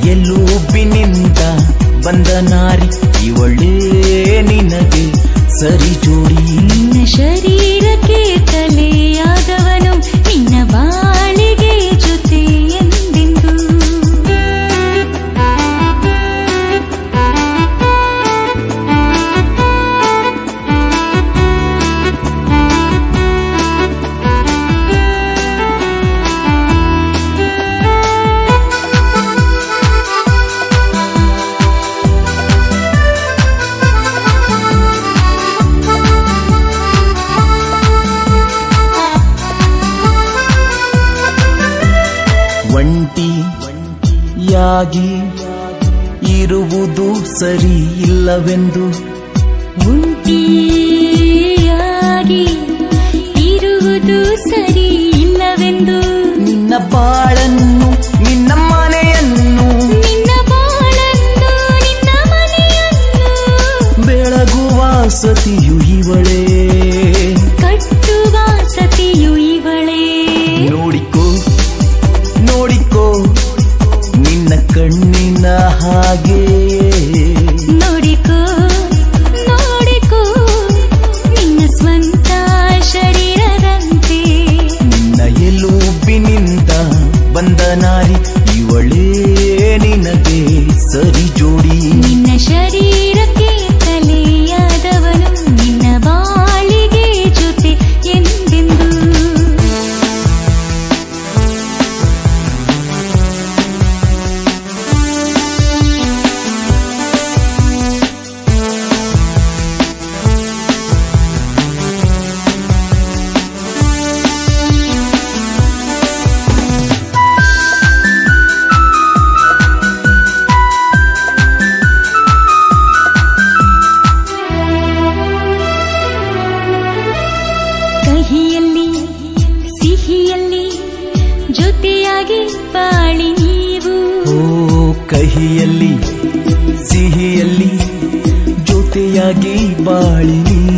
ಎಲುಬಿನಿಂದ ಬಂದ ನಾರಿ ಇವಳೇ ನಿನಗೆ ಸರಿ ಜೋಡಿ ನಿನ್ನ ಶರೀರಕ್ಕೆ ತಲೆಯಾದವನು ನಿನ್ನ ಬಾಳಿಗೆ ಜೊತೆ ಎಂದೆಂದು ಒಂಟಿ ಯಾಗಿ ಇರುವುದು ಸರಿ ಇಲ್ಲವೆಂದು ಒಂಟಿಯಾಗಿ ಇರುವುದು ಸರಿ ಇಲ್ಲವೆಂದು ನಿನ್ನ ಬಾಳನ್ನು ನಿನ್ನ ಮನೆಯನ್ನು ನಿನ್ನ ಬಾಳನ್ನು ನಿನ್ನ ಮನೆಯನ್ನು ಬೆಳಗುವ ಸತಿಯು ಇವಳೇ ಕಟ್ಟುವ ಸತಿಯು ಇವಳೇ ನೋಡಿಕೋ ನೋಡಿಕೋ ನಿನ್ನ ಕಣ್ಣಿನ ಹಾಗೆ ನೋಡಿಕೋ ನೋಡಿಕೋ ನಿನ್ನ ಸ್ವಂತ ಶರೀರದಂತೆ ನಿನ್ನ ಎಲುಬಿನಿಂದ ಬಂದ ನಾರಿ ಇವಳೇ ನಿನಗೆ ಸರಿ ಜೋಡಿ ನಿನ್ನ ಶರೀರಕ್ಕೆ ತಲೆಯಾದವನು ನಿನ್ನ ಬಾಳಿಗೆ ಜೊತೆ ಎಂದೆಂದು ಕಹಿಯಲ್ಲಿ ಸಿಹಿಯಲ್ಲಿ ಜೊತೆಯಾಗಿ ಬಾಳಿ ನೀವು ಓ ಕಹಿಯಲ್ಲಿ ಸಿಹಿಯಲ್ಲಿ ಜೊತೆಯಾಗಿ ಬಾಳಿ